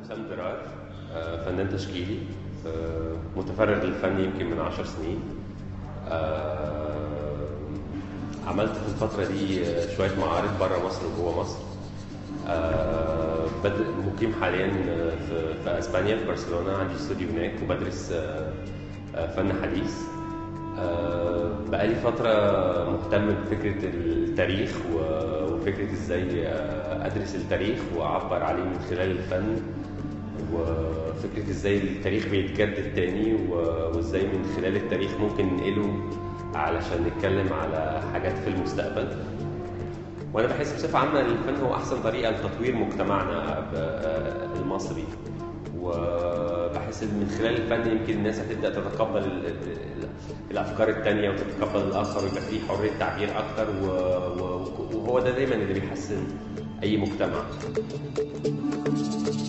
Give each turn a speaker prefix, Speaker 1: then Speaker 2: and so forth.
Speaker 1: حسام درار آه، فنان تشكيلي آه، متفرغ للفن يمكن من عشر سنين آه، عملت في الفترة دي آه، شوية معارض بره مصر وجوه مصر آه، بد- مقيم حاليا آه، في, في اسبانيا في برشلونة عندي استوديو هناك وبدرس آه، آه، فن حديث آه، بقالي فترة مهتم بفكرة التاريخ و- وفكرة ازاي آه، ادرس التاريخ واعبر عليه من خلال الفن وفكرة ازاي التاريخ بيتجدد تاني و- وازاي من خلال التاريخ ممكن ننقله علشان نتكلم على حاجات في المستقبل وانا بحس بصفة عامة ان الفن هو احسن طريقة لتطوير مجتمعنا ب- المصري وبحس ان من خلال الفن يمكن الناس هتبدا تتقبل ال- ال- الافكار التانية وتتقبل الاخر ويبقى فيه حرية تعبير اكتر و- و- وهو ده دايما اللي بيحسن اي مجتمع